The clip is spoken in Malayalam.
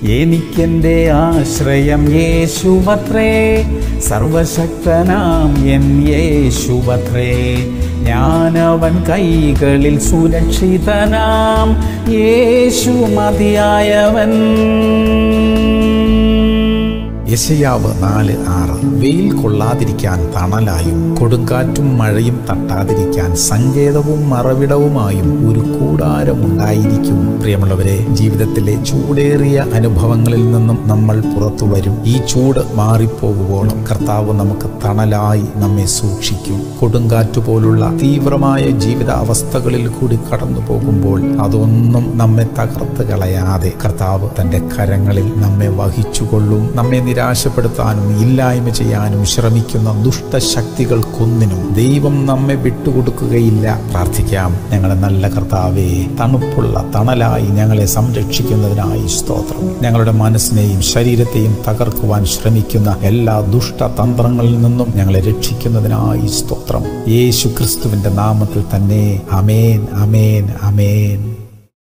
എനിക്കെൻ്റെ ആശ്രയം യേശുവത്രേ സർവശക്തനാം എൻ യേശുവത്രേ ഞാനവൻ കൈകളിൽ സുരക്ഷിതനാം യേശു മതിയായവൻ യശയാവ് നാല് ആറ് വെയിൽ കൊള്ളാതിരിക്കാൻ തണലായും കൊടുങ്കാറ്റും മഴയും തട്ടാതിരിക്കാൻ സങ്കേതവും മറവിടവുമായും ഒരു കൂടാരമുണ്ടായിരിക്കും പ്രിയമുള്ളവരെ ജീവിതത്തിലെ ചൂടേറിയ അനുഭവങ്ങളിൽ നിന്നും നമ്മൾ പുറത്തു വരും ഈ ചൂട് മാറിപ്പോകുമ്പോഴും കർത്താവ് നമുക്ക് തണലായി നമ്മെ സൂക്ഷിക്കും കൊടുങ്കാറ്റ് പോലുള്ള തീവ്രമായ ജീവിത അവസ്ഥകളിൽ കൂടി കടന്നു പോകുമ്പോൾ അതൊന്നും നമ്മെ തകർത്ത് കളയാതെ കർത്താവ് തന്റെ കരങ്ങളിൽ നമ്മെ വഹിച്ചുകൊള്ളും നമ്മെ നിരാശപ്പെടുത്താനും ഇല്ലായ്മ ചെയ്യാനും ശ്രമിക്കുന്ന ദുഷ്ടശക്തികൾക്കൊന്നിനും ദൈവം നമ്മെ വിട്ടുകൊടുക്കുകയില്ല പ്രാർത്ഥിക്കാം ഞങ്ങളെ നല്ല കർത്താവേ തണുപ്പുള്ള തണലായി ഞങ്ങളെ സംരക്ഷിക്കുന്നതിനായി സ്തോത്രം ഞങ്ങളുടെ മനസ്സിനെയും ശരീരത്തെയും തകർക്കുവാൻ ശ്രമിക്കുന്ന എല്ലാ ദുഷ്ടതന്ത്രങ്ങളിൽ നിന്നും ഞങ്ങളെ രക്ഷിക്കുന്നതിനായി സ്തോത്രം യേശു ക്രിസ്തുവിന്റെ നാമത്തിൽ തന്നെ അമേൻ അമേൻ അമേൻ